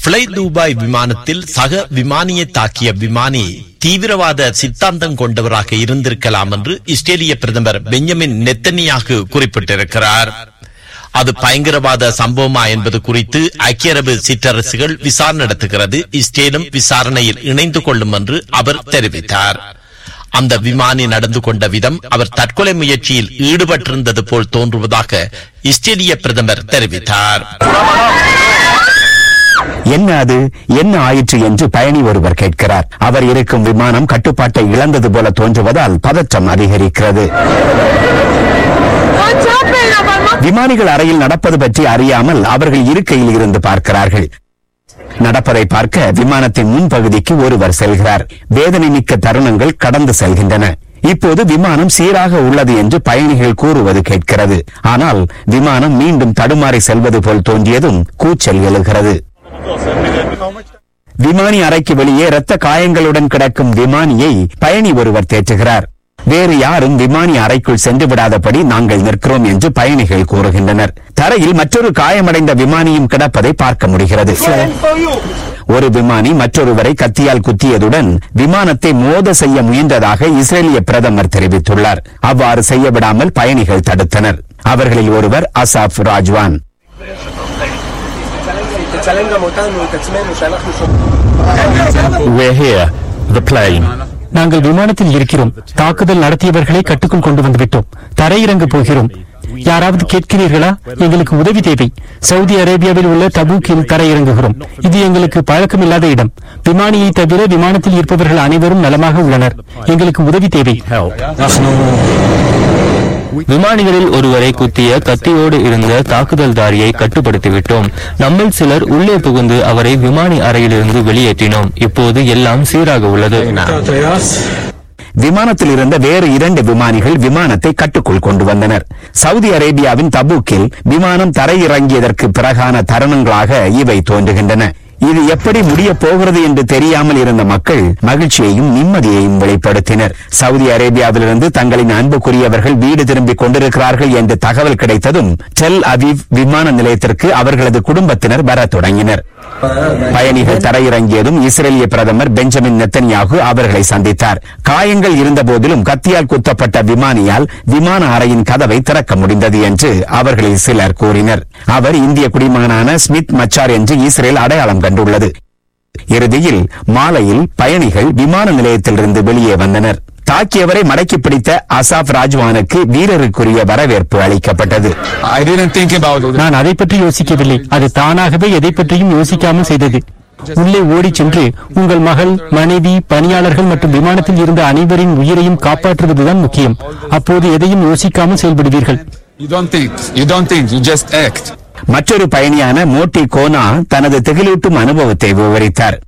Ply Dubai விமானத்தில் சக விமானியை தாக்கிய விமானி தீவிரவாத சித்தாந்தம் கொண்டவராக இருந்திருக்கலாம் என்று இஸ்ரேலிய பிரதமர் பெஞ்சமின் நெத்தனியாக குறிப்பிட்டிருக்கிறார் அது பயங்கரவாத சம்பவமா என்பது குறித்து ஐக்கிய அரபு சிற்றரசுகள் விசாரணை நடத்துகிறது இஸ்ரேலும் விசாரணையில் இணைந்து கொள்ளும் என்று அவர் தெரிவித்தார் அந்த விமானி நடந்து கொண்ட விதம் அவர் தற்கொலை முயற்சியில் ஈடுபட்டிருந்தது போல் தோன்றுவதாக இஸ்ரேலிய பிரதமர் தெரிவித்தார் என்ன அது என்ன ஆயிற்று என்று பயணி ஒருவர் கேட்கிறார் அவர் இருக்கும் விமானம் கட்டுப்பாட்டை இழந்தது போல தோன்றுவதால் பதற்றம் அதிகரிக்கிறது விமானிகள் அறையில் நடப்பது பற்றி அறியாமல் அவர்கள் இருக்கையில் இருந்து பார்க்கிறார்கள் நடப்பதை பார்க்க விமானத்தின் முன்பகுதிக்கு ஒருவர் செல்கிறார் வேதனை மிக்க தருணங்கள் கடந்து செல்கின்றன இப்போது விமானம் சீராக உள்ளது என்று பயணிகள் கூறுவது கேட்கிறது ஆனால் விமானம் மீண்டும் தடுமாறி செல்வது போல் தோன்றியதும் கூச்சல் எழுகிறது விமானி அறைக்கு வெளியே இரத்த காயங்களுடன் கிடக்கும் விமானியை பயணி ஒருவர் தேற்றுகிறார் வேறு யாரும் விமானி அறைக்குள் சென்று விடாதபடி நாங்கள் நிற்கிறோம் என்று பயணிகள் கூறுகின்றனர் தரையில் மற்றொரு காயமடைந்த விமானியும் கிடப்பதை பார்க்க முடிகிறது ஒரு விமானி மற்றொருவரை கத்தியால் குத்தியதுடன் விமானத்தை மோத செய்ய முயன்றதாக இஸ்ரேலிய பிரதமர் தெரிவித்துள்ளார் அவ்வாறு செய்ய விடாமல் பயணிகள் தடுத்தனர் அவர்களில் ஒருவர் அசாப் ராஜ்வான் תצלם גם אותנו, את עצמנו, שאנחנו We're here, the plane. நாங்கள் விமானத்தில் இருக்கிறோம் தாக்குதல் நடத்தியவர்களை கட்டுக்குள் கொண்டு வந்து விட்டோம் தரையிறங்க போகிறோம் யாராவது கேட்கிறீர்களா எங்களுக்கு உதவி தேவை சவுதி அரேபியாவில் உள்ள தபூக்கில் தரையிறங்குகிறோம் இது எங்களுக்கு பழக்கமில்லாத இடம் விமானியை தவிர விமானத்தில் இருப்பவர்கள் அனைவரும் நலமாக உள்ளனர் எங்களுக்கு உதவி தேவை விமானிகளில் ஒருவரை குத்திய கத்தியோடு இருந்த தாக்குதல்தாரியை கட்டுப்படுத்திவிட்டோம் நம்மில் சிலர் உள்ளே புகுந்து அவரை விமானி அறையிலிருந்து வெளியேற்றினோம் இப்போது எல்லாம் சீராக உள்ளது விமானத்தில் இருந்த வேறு இரண்டு விமானிகள் விமானத்தை கட்டுக்குள் கொண்டு வந்தனர் சவுதி அரேபியாவின் தபூக்கில் விமானம் தரையிறங்கியதற்கு பிறகான தருணங்களாக இவை தோன்றுகின்றன இது எப்படி முடிய போகிறது என்று தெரியாமல் இருந்த மக்கள் மகிழ்ச்சியையும் நிம்மதியையும் வெளிப்படுத்தினர் சவுதி அரேபியாவிலிருந்து தங்களின் அன்புக்குரியவர்கள் வீடு திரும்பிக் கொண்டிருக்கிறார்கள் என்று தகவல் கிடைத்ததும் டெல் அவிவ் விமான நிலையத்திற்கு அவர்களது குடும்பத்தினர் வர தொடங்கினர் பயணிகள் தரையிறங்கியதும் இஸ்ரேலிய பிரதமர் பெஞ்சமின் நெத்தன்யாகு அவர்களை சந்தித்தார் காயங்கள் இருந்த போதிலும் கத்தியால் குத்தப்பட்ட விமானியால் விமான அறையின் கதவை திறக்க முடிந்தது என்று அவர்களில் சிலர் கூறினர் அவர் இந்திய குடிமகனான ஸ்மித் மச்சார் என்று இஸ்ரேல் அடையாளம் கண்டுள்ளது இறுதியில் மாலையில் பயணிகள் விமான நிலையத்திலிருந்து வெளியே வந்தனர் தாக்கியவரை மடக்கி பிடித்த அசாப் ராஜ்வானுக்கு வீரருக்குரிய வரவேற்பு அளிக்கப்பட்டது I didn't think about it. நான் அதை பற்றி யோசிக்கவில்லை அது தானாகவே எதை பற்றியும் யோசிக்காமல் செய்தது உள்ளே ஓடிச் சென்று உங்கள் மகள் மனைவி பணியாளர்கள் மற்றும் விமானத்தில் இருந்த அனைவரின் உயிரையும் காப்பாற்றுவதுதான் முக்கியம் அப்போது எதையும் யோசிக்காமல் செயல்படுவீர்கள் You don't think. You don't think. You just act. மற்றொரு பயணியான மோட்டி கோனா தனது திகிலூட்டும் அனுபவத்தை விவரித்தார்